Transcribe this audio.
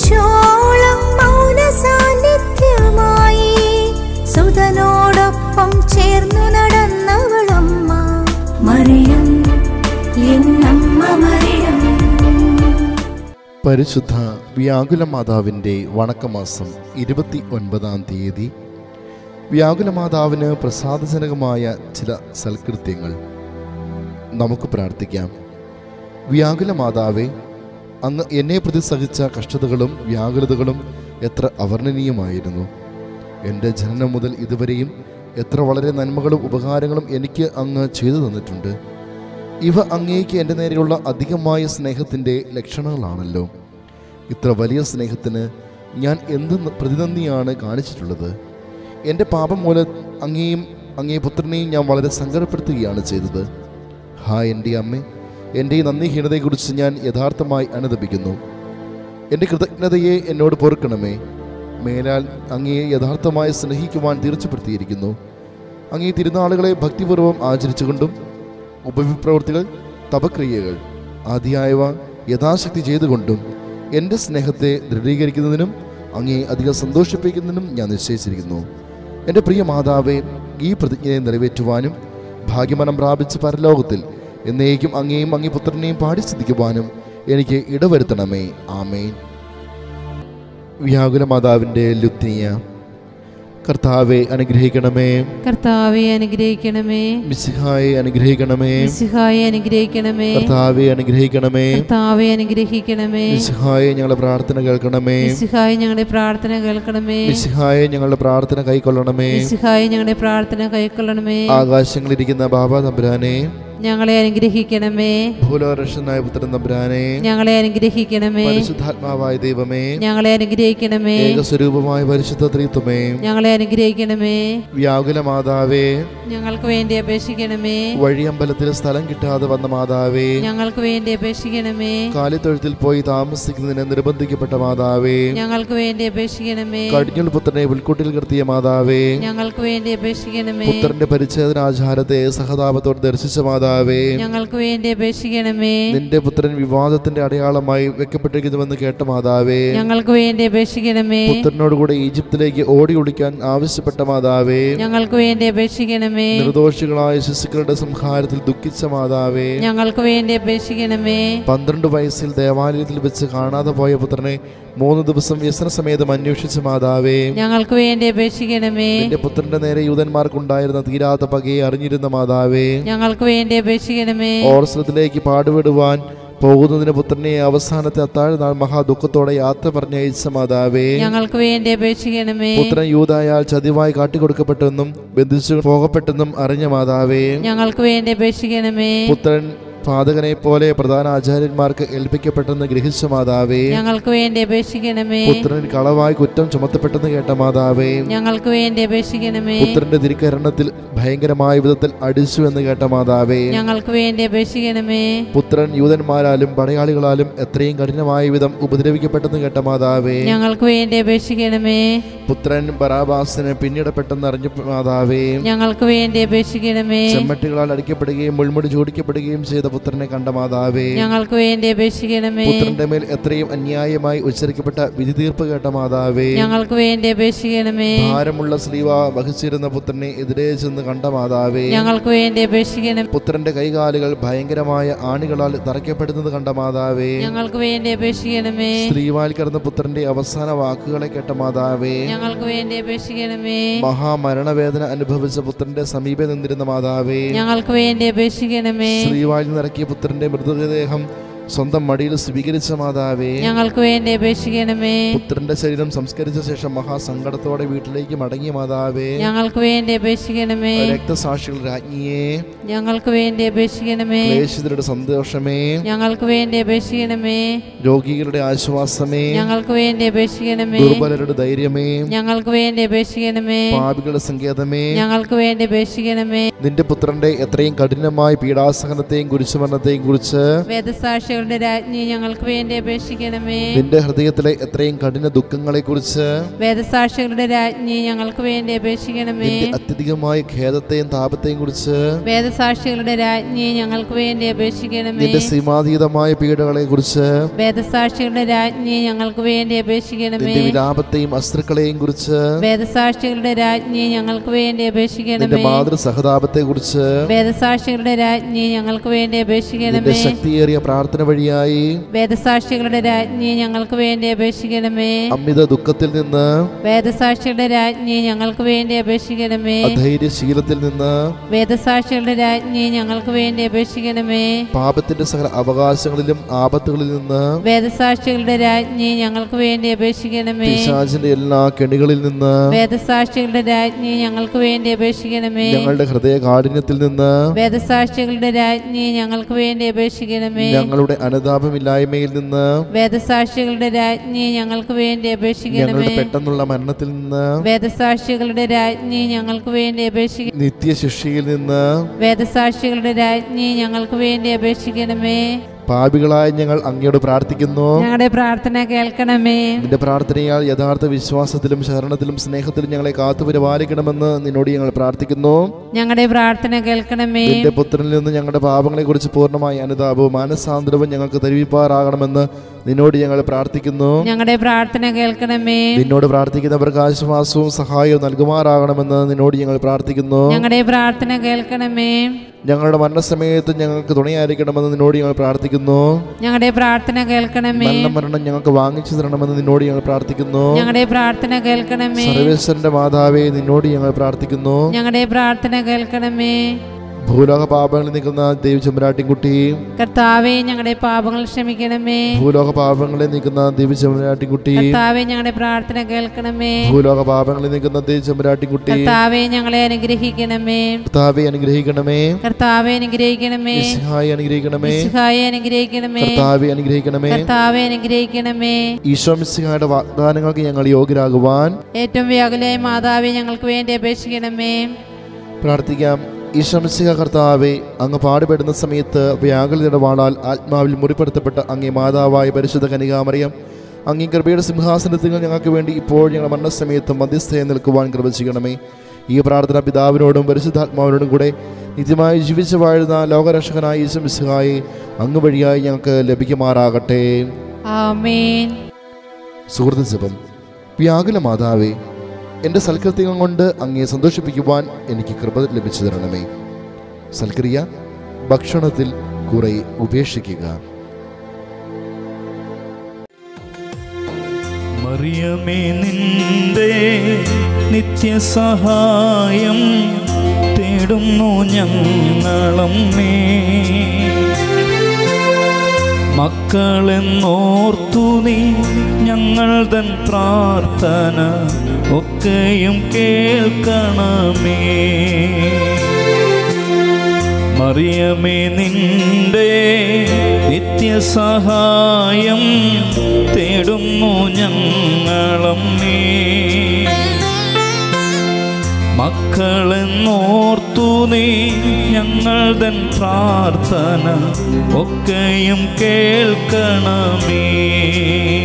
കുരിശോളം മൗന സാന്നിധ്യമായി സുതനോടൊപ്പം ചേർന്നു നടന്നവളമ്മ മറിയം എന്നമ്മ മറിയം പരിശുദ്ധ വ്യാകുല മാതാവിൻ്റെ വണക്കമാസം ഇരുപത്തി ഒൻപതാം തീയതി വ്യാകുല മാതാവിന് പ്രസാദജനകമായ ചില സൽകൃത്യങ്ങൾ നമുക്ക് പ്രാർത്ഥിക്കാം വ്യാകുല മാതാവെ അങ്ങ് എന്നെ പ്രതി സഹിച്ച കഷ്ടതകളും വ്യാകുലതകളും എത്ര അവർണ്ണനീയമായിരുന്നു എൻ്റെ ജനനം മുതൽ ഇതുവരെയും എത്ര വളരെ നന്മകളും ഉപകാരങ്ങളും എനിക്ക് അങ്ങ് ചെയ്തു തന്നിട്ടുണ്ട് ഇവ അങ്ങേക്ക് എൻ്റെ നേരെയുള്ള അധികമായ സ്നേഹത്തിൻ്റെ ലക്ഷണങ്ങളാണല്ലോ ഇത്ര വലിയ സ്നേഹത്തിന് ഞാൻ എന്ത് ന- പ്രതിനന്ദിയാണ് കാണിച്ചിട്ടുള്ളത് എൻ്റെ പാപം മൂലം അങ്ങേയും അങ്ങേ പുത്രനെയും ഞാൻ വളരെ സങ്കടപ്പെടുത്തുകയാണ് ചെയ്തത് ഹാ എൻ്റെ അമ്മേ എൻ്റെ ഈ നന്ദിഹീനതയെക്കുറിച്ച് ഞാൻ യഥാർത്ഥമായി അനുദപിക്കുന്നു എൻ്റെ കൃതജ്ഞതയെ എന്നോട് പൊറുക്കണമേ മേലാൽ അങ്ങയെ യഥാർത്ഥമായി സ്നേഹിക്കുവാൻ തീർച്ചപ്പെടുത്തിയിരിക്കുന്നു അങ്ങേ തിരുനാളുകളെ ഭക്തിപൂർവ്വം ആചരിച്ചുകൊണ്ടും ഉപവിപ്രവൃത്തികൾ തപക്രിയകൾ ആദിയായവ യഥാശക്തി ചെയ്തുകൊണ്ടും എൻ്റെ സ്നേഹത്തെ ദൃഢീകരിക്കുന്നതിനും അങ്ങേ അധികം സന്തോഷിപ്പിക്കുന്നതിനും ഞാൻ നിശ്ചയിച്ചിരിക്കുന്നു എൻ്റെ പ്രിയ മാതാവെ ഈ പ്രതിജ്ഞയെ നിറവേറ്റുവാനും ഭാഗ്യമനം പ്രാപിച്ച് പരലോകത്തിൽ എന്നേക്കും അങ്ങേയും അങ്ങേ പുത്രനെയും പാടി സ്തുതിക്കുവാനും എനിക്ക് ഇടവരുത്തണമേ ആമേൻ വ്യാകുല മാതാവിൻ്റെ ലുത്തിനിയ കർത്താവെ അനുഗ്രഹിക്കണമേ കർത്താവെ അനുഗ്രഹിക്കണമേ മിശിഹായെ അനുഗ്രഹിക്കണമേ മിശിഹായെ അനുഗ്രഹിക്കണമേ കർത്താവെ അനുഗ്രഹിക്കണമേ കർത്താവെ അനുഗ്രഹിക്കണമേ മിശിഹായെ ഞങ്ങളുടെ പ്രാർത്ഥന കേൾക്കണമേ മിശിഹായെ ഞങ്ങളുടെ പ്രാർത്ഥന കേൾക്കണമേ മിശിഹായെ ഞങ്ങളുടെ പ്രാർത്ഥന കൈക്കൊള്ളണമേ മിശിഹായെ ഞങ്ങളുടെ പ്രാർത്ഥന കൈക്കൊള്ളണമേ ആകാശങ്ങളിരിക്കുന്ന ബാബ തമ്പുരാനെ ഞങ്ങളെ അനുഗ്രഹിക്കണമേ ഭൂലോരക്ഷനായ പുത്രൻ തമ്പുരാനെ ഞങ്ങളെ അനുഗ്രഹിക്കണമേ പരിശുദ്ധാത്മാവായ ദൈവമേ ഞങ്ങളെ അനുഗ്രഹിക്കണമേ ഏകസ്വരൂപമായ പരിശുദ്ധ ത്രിത്വമേ ഞങ്ങളെ അനുഗ്രഹിക്കണമേ വ്യാകുല മാതാവേ ഞങ്ങൾക്ക് വേണ്ടി അപേക്ഷിക്കണമേ വഴിയമ്പലത്തിൽ സ്ഥലം കിട്ടാതെ വന്ന മാതാവേ ഞങ്ങൾക്ക് വേണ്ടി അപേക്ഷിക്കണമേ കാലിത്തൊഴുത്തിൽ പോയി താമസിക്കുന്നതിന് നിർബന്ധിക്കപ്പെട്ട മാതാവേ ഞങ്ങൾക്ക് വേണ്ടി അപേക്ഷിക്കണമേ കടിഞ്ഞുൾ പുത്രനെ പുൽക്കൂട്ടിൽ കിടത്തിയ മാതാവേ ഞങ്ങൾക്ക് വേണ്ടി അപേക്ഷിക്കണമേ പുത്രന്റെ പരിച്ഛേദനാചാരത്തെ സഹതാപത്തോട് ദർശിച്ച മാതാവേ ഞങ്ങൾക്ക് വേണ്ടി അപേക്ഷിക്കണമേ നിന്റെ പുത്രൻ വിവാദത്തിന്റെ അടയാളമായി വെക്കപ്പെട്ടിരിക്കുന്നുവെന്ന് കേട്ട മാതാവേ ഞങ്ങൾക്ക് വേണ്ടി അപേക്ഷിക്കണമേ പുത്രനോട് കൂടെ ഈജിപ്തിലേക്ക് ഓടി ഒളിക്കാൻ ആവശ്യപ്പെട്ട മാതാവേ ഞങ്ങൾക്ക് വേണ്ടി അപേക്ഷിക്കണമേ നിർദോഷികളായ ശിശുക്കളുടെ സംഹാരത്തിൽ ദുഃഖിച്ച മാതാവേ ഞങ്ങൾക്ക് വേണ്ടി അപേക്ഷിക്കണമേ പന്ത്രണ്ട് വയസ്സിൽ ദേവാലയത്തിൽ വെച്ച് കാണാതെ പോയ പുത്രനെ മൂന്ന് ദിവസം വ്യസന സമേതം അന്വേഷിച്ച മാതാവേ ഞങ്ങൾക്ക് വേണ്ടി അപേക്ഷിക്കണമേ നിന്റെ പുത്രന്റെ നേരെ യൂതന്മാർക്കുണ്ടായിരുന്ന തീരാത്ത പകയെ അറിഞ്ഞിരുന്ന മാതാവേ ഞങ്ങൾക്ക് വേണ്ടി അപേക്ഷിക്കണമേ ഓർസലത്തിലേക്ക് പാടുവിടുവാൻ പോകുന്നതിന് പുത്രനെ അവസാനത്തെ അത്താഴ നാൾ മഹാദുഃഖത്തോടെ യാത്ര പറഞ്ഞയച്ച മാതാവേ ഞങ്ങൾക്ക് വേണ്ടി അപേക്ഷിക്കണമേ പുത്രൻ യൂതായാൽ ചതിവായി കാട്ടിക്കൊടുക്കപ്പെട്ടെന്നും ബന്ധിച്ചു പോകപ്പെട്ടെന്നും അറിഞ്ഞ മാതാവേ ഞങ്ങൾക്ക് വേണ്ടി അപേക്ഷിക്കണമേ പുത്രൻ പാതകനെ പോലെ പ്രധാന ആചാര്യന്മാർക്ക് ഏൽപ്പിക്കപ്പെട്ടെന്ന് ഗ്രഹിച്ച മാതാവേ ഞങ്ങൾക്ക് വേണ്ടി അപേക്ഷിക്കണമേ പുത്രൻ കളവായി കുറ്റം ചുമത്തപ്പെട്ടെന്ന് കേട്ട മാതാവേ ഞങ്ങൾക്ക് വേണ്ടി അപേക്ഷിക്കണമേ പുത്രന്റെ തിരിക്കരണത്തിൽ ഭയങ്കരമായ വിധത്തിൽ അടിച്ചു എന്ന് കേട്ട മാതാവേ ഞങ്ങൾക്ക് വേണ്ടി അപേക്ഷിക്കണമേ പുത്രൻ യൂതന്മാരാലും പടയാളികളാലും എത്രയും കഠിനമായ വിധം ഉപദ്രവിക്കപ്പെട്ടെന്ന് കേട്ട മാതാവേ ഞങ്ങൾക്ക് വേണ്ടി അപേക്ഷിക്കണമേ പുത്രൻ ബറാബാസിന് പിന്നീടപ്പെട്ടെന്ന് അറിഞ്ഞ മാതാവേ ഞങ്ങൾക്ക് വേണ്ടി അപേക്ഷിക്കണമേ ചെമ്മട്ടികളാൽ അടിക്കപ്പെടുകയും മുൾമുടി ചൂടിക്കപ്പെടുകയും ചെയ്ത പുത്രനെ കണ്ട മാതാവേ ഞങ്ങൾക്ക് വേണ്ടി അപേക്ഷിക്കണമേ പുത്രന്റെ മേൽ എത്രയും അന്യായമായി ഉച്ചരിക്കപ്പെട്ട വിധി തീർപ്പ് കേട്ട മാതാവേ ഞങ്ങൾക്ക് വേണ്ടി അപേക്ഷിക്കണമേ ഭാരമുള്ള സ്ലീവ വഹിച്ചിരുന്ന പുത്രനെ എതിരെ ചെന്ന് കണ്ട മാതാവേ ഞങ്ങൾക്ക് വേണ്ടി അപേക്ഷിക്കണം പുത്രന്റെ കൈകാലുകൾ ഭയങ്കരമായ ആണികളാൽ തറയ്ക്കപ്പെടുന്നത് കണ്ട മാതാവേ ഞങ്ങൾക്ക് വേണ്ടി അപേക്ഷിക്കണമേ സ്ത്രീവാൽ കിടന്ന പുത്രന്റെ അവസാന വാക്കുകളെ കേട്ട മാതാവേ ഞങ്ങൾക്ക് വേണ്ടി അപേക്ഷിക്കണമേ മഹാമരണവേദന അനുഭവിച്ച പുത്രന്റെ സമീപം നിന്നിരുന്ന മാതാവേ ഞങ്ങൾക്ക് വേണ്ടി അപേക്ഷിക്കണമേ സ്ത്രീവാൽ നിറക്കിയ പുത്രന്റെ മൃതദേഹം സ്വന്തം മടിയിൽ സ്വീകരിച്ച മാതാവേ ഞങ്ങൾക്ക് വേണ്ടി അപേക്ഷിക്കണമേ പുത്രന്റെ ശരീരം സംസ്കരിച്ച ശേഷം മഹാസങ്കടത്തോടെ വീട്ടിലേക്ക് മടങ്ങിയ മാതാവേ ഞങ്ങൾക്ക് വേണ്ടി അപേക്ഷിക്കണമേ രക്തസാക്ഷികൾ രാജ്ഞിയെ ഞങ്ങൾക്ക് വേണ്ടി അപേക്ഷിക്കണമേ ക്ലേശിതരുടെ സന്തോഷമേ ഞങ്ങൾക്ക് വേണ്ടി അപേക്ഷിക്കണമേ രോഗികളുടെ ആശ്വാസമേ ഞങ്ങൾക്ക് വേണ്ടി അപേക്ഷിക്കണമേ ദുർബലരുടെ ധൈര്യമേ ഞങ്ങൾക്ക് വേണ്ടി അപേക്ഷിക്കണമേ പാപികളുടെ സങ്കേതമേ ഞങ്ങൾക്ക് വേണ്ടി അപേക്ഷിക്കണമേ നിന്റെ പുത്രന്റെ എത്രയും കഠിനമായ പീഡാസഹനത്തെയും കുരിശുമരണത്തെയും കുറിച്ച് വേദസാക്ഷികൾ വേദസാക്ഷികളുടെ രാജ്ഞി ഞങ്ങൾക്ക് വേണ്ടി അപേക്ഷിക്കണമേ നിന്റെ ഹൃദയത്തിലെ എത്രയും കഠിന ദുഃഖങ്ങളെക്കുറിച്ച് വേദസാക്ഷികളുടെ രാജ്ഞി ഞങ്ങൾക്ക് വേണ്ടി അപേക്ഷിക്കണമേ നിന്റെ അത്യധികമായ ഖേദത്തെയും താപത്തെയും കുറിച്ച് വേദസാക്ഷികളുടെ രാജ്ഞി ഞങ്ങൾക്ക് വേണ്ടി അപേക്ഷിക്കണമേ നിന്റെ സീമാതീതമായ പീഡകളെ കുറിച്ച് വേദസാക്ഷികളുടെ രാജ്ഞി ഞങ്ങൾക്ക് വേണ്ടി അപേക്ഷിക്കണമേ നിന്റെ വിലാപത്തെയും അസ്ത്രക്കളെയും കുറിച്ച് വേദസാക്ഷികളുടെ രാജ്ഞി ഞങ്ങൾക്ക് വേണ്ടി നിന്റെ അപേക്ഷിക്കണമേ മാതൃസഹതാപത്തെ കുറിച്ച് വേദസാക്ഷികളുടെ രാജ്ഞി ഞങ്ങൾക്ക് വേണ്ടി നിന്റെ അപേക്ഷിക്കണമേ ശക്തിയേറിയ പ്രാർത്ഥന വഴിയായി വേദസാക്ഷികളുടെ രാജ്ഞി ഞങ്ങൾക്ക് വേണ്ടി അപേക്ഷിക്കണമേ അമിത ദുഃഖത്തിൽ നിന്ന് വേദസാക്ഷികളുടെ രാജ്ഞി ഞങ്ങൾക്ക് വേണ്ടി അപേക്ഷിക്കണമേ അധൈര്യശീലത്തിൽ നിന്ന് വേദസാക്ഷികളുടെ രാജ്ഞി ഞങ്ങൾക്ക് വേണ്ടി അപേക്ഷിക്കണമേ പാപത്തിന്റെ സകല അവകാശങ്ങളിലും ആപത്തുകളിൽ നിന്ന് വേദസാക്ഷികളുടെ രാജ്ഞി ഞങ്ങൾക്ക് വേണ്ടി അപേക്ഷിക്കണമേ പിശാചിന്റെ എല്ലാ കെണികളിൽ നിന്ന് വേദസാക്ഷികളുടെ രാജ്ഞി ഞങ്ങൾക്ക് വേണ്ടി അപേക്ഷിക്കണമേ ഞങ്ങളുടെ ഹൃദയ കാഠിന്യത്തിൽ നിന്ന് വേദസാക്ഷികളുടെ രാജ്ഞി ഞങ്ങൾക്ക് വേണ്ടി അപേക്ഷിക്കണമേ ഞങ്ങളുടെ അനുതാപമില്ലായ്മയിൽ നിന്ന് വേദസാക്ഷികളുടെ രാജ്ഞി ഞങ്ങൾക്ക് വേണ്ടി അപേക്ഷിക്കണമേ ഞങ്ങളുടെ പെട്ടെന്നുള്ള മരണത്തിൽ നിന്ന് വേദസാക്ഷികളുടെ രാജ്ഞി ഞങ്ങൾക്ക് വേണ്ടി അപേക്ഷിക്ക നിത്യശിക്ഷയിൽ നിന്ന് വേദസാക്ഷികളുടെ രാജ്ഞി ഞങ്ങൾക്ക് വേണ്ടി അപേക്ഷിക്കണമേ പാപികളായ ഞങ്ങൾ അങ്ങയോട് പ്രാർത്ഥിക്കുന്നു ഞങ്ങളുടെ പ്രാർത്ഥന കേൾക്കണമേ നിന്റെ പ്രാർത്ഥനയാൽ യഥാർത്ഥ വിശ്വാസത്തിലും ശരണത്തിലും സ്നേഹത്തിലും ഞങ്ങളെ കാത്തു പരിപാലിക്കണമെന്ന് നിന്നോട് ഞങ്ങൾ പ്രാർത്ഥിക്കുന്നു ഞങ്ങളുടെ പ്രാർത്ഥന കേൾക്കണമേ നിന്റെ പുത്രനിൽ നിന്ന് ഞങ്ങളുടെ പാപങ്ങളെ കുറിച്ച് പൂർണ്ണമായ അനുതാപവും മാനസാന്തരവും ഞങ്ങൾക്ക് തരുവിപ്പാറാകണമെന്ന് നിന്നോട് ഞങ്ങൾ പ്രാർത്ഥിക്കുന്നു ഞങ്ങളുടെ പ്രാർത്ഥന കേൾക്കണമേ നിന്നോട് പ്രാർത്ഥിക്കുന്നവർക്ക് ആശ്വാസവും സഹായവും നൽകുമാറാകണമെന്ന് നിന്നോട് ഞങ്ങൾ പ്രാർത്ഥിക്കുന്നു ഞങ്ങളുടെ പ്രാർത്ഥന കേൾക്കണമേ ഞങ്ങളുടെ മരണസമയത്ത് ഞങ്ങൾക്ക് തുണയായിരിക്കണമെന്ന് നിന്നോട് ഞങ്ങൾ പ്രാർത്ഥിക്കുന്നു ഞങ്ങളുടെ പ്രാർത്ഥന കേൾക്കണമേ മരണം മരണം ഞങ്ങൾക്ക് വാങ്ങിച്ചു തരണമെന്ന് നിന്നോട് ഞങ്ങൾ പ്രാർത്ഥിക്കുന്നു ഞങ്ങളുടെ പ്രാർത്ഥന കേൾക്കണമേ സർവേശ്വരന്റെ മാതാവേ നിന്നോട് ഞങ്ങൾ പ്രാർത്ഥിക്കുന്നു ഞങ്ങളുടെ പ്രാർത്ഥന കേൾക്കണമേ ഭൂലോക പാപങ്ങളിൽ നിൽക്കുന്ന ദേവിചെമ്പരാട്ടിൻകുട്ടി കർത്താവെ ഞങ്ങളുടെ പാപങ്ങൾ ക്ഷമിക്കണമേ ഭൂലോക പാപങ്ങളെ നീക്കുന്ന ദേവിചെമ്പരാട്ടിൻകുട്ടി കർത്താവെ ഞങ്ങളുടെ പ്രാർത്ഥന കേൾക്കണമേ ഭൂലോക പാപങ്ങളിൽ നിൽക്കുന്ന ദേവിചെമ്പരാട്ടിൻകുട്ടി കർത്താവെ ഞങ്ങളെ അനുഗ്രഹിക്കണമേ കർത്താവെ അനുഗ്രഹിക്കണമേ കർത്താവെ അനുഗ്രഹിക്കണമേ സഹായി അനുഗ്രഹിക്കണമേ മിശിഹായെ അനുഗ്രഹിക്കണമേ കർത്താവെ അനുഗ്രഹിക്കണമേ കർത്താവെ അനുഗ്രഹിക്കണമേ ഈശോ മിശിഹായുടെ വാഗ്ദാനങ്ങൾക്ക് ഞങ്ങൾ യോഗ്യരാകുവാൻ ഏറ്റവും വ്യാകുലയായ മാതാവെ ഞങ്ങൾക്ക് വേണ്ടി അപേക്ഷിക്കണമേ പ്രാർത്ഥിക്കാം ഈശംസിക കർത്താവെ അങ്ങ് പാടുപെടുന്ന സമയത്ത് വ്യാകുലതയുടെ വാളാൽ ആത്മാവിൽ മുറിപ്പെടുത്തപ്പെട്ട അങ്ങേ മാതാവായ പരിശുദ്ധ കനികാമറിയം അങ്ങേ കൃപയുടെ സിംഹാസനത്തിൽ ഞങ്ങൾക്ക് വേണ്ടി ഇപ്പോൾ ഞങ്ങളുടെ മരണസമയത്ത് മധ്യസ്ഥയെ നിൽക്കുവാൻ കൃപ ചെയ്യണമേ ഈ പ്രാർത്ഥന പിതാവിനോടും പരിശുദ്ധാത്മാവിനോടും കൂടെ നിത്യമായി ജീവിച്ചു വാഴുന്ന ലോകരക്ഷകനായ ഈശംസിഹായെ അങ്ങ് വഴിയായി ഞങ്ങൾക്ക് ലഭിക്കുമാറാകട്ടെ ആമേൻ സുഹൃത്ത് ജപം വ്യാകുല മാതാവേ എൻ്റെ സൽകൃത്യങ്ങൾ കൊണ്ട് അങ്ങയെ സന്തോഷിപ്പിക്കുവാൻ എനിക്ക് കൃപ ലഭിച്ചു തരണമേ സൽക്രിയ ഭക്ഷണത്തിൽ കുറെ ഉപേക്ഷിക്കുക മറിയമേ നിന്റെ നിത്യസഹായം തേടുന്നു ഞങ്ങളമ്മേ മക്കളെന്നോർത്തു നീ ഞങ്ങൾ തൻ പ്രാർത്ഥന ഒക്കെയും കേൾക്കണമേ മറിയമേ നിന്റെ നിത്യസഹായം തേടുന്നു ഞങ്ങളമ്മേ മക്കളെന്നോർത്തു നീ ഞങ്ങൾ തൻ പ്രാർത്ഥന ഒക്കെയും കേൾക്കണമേ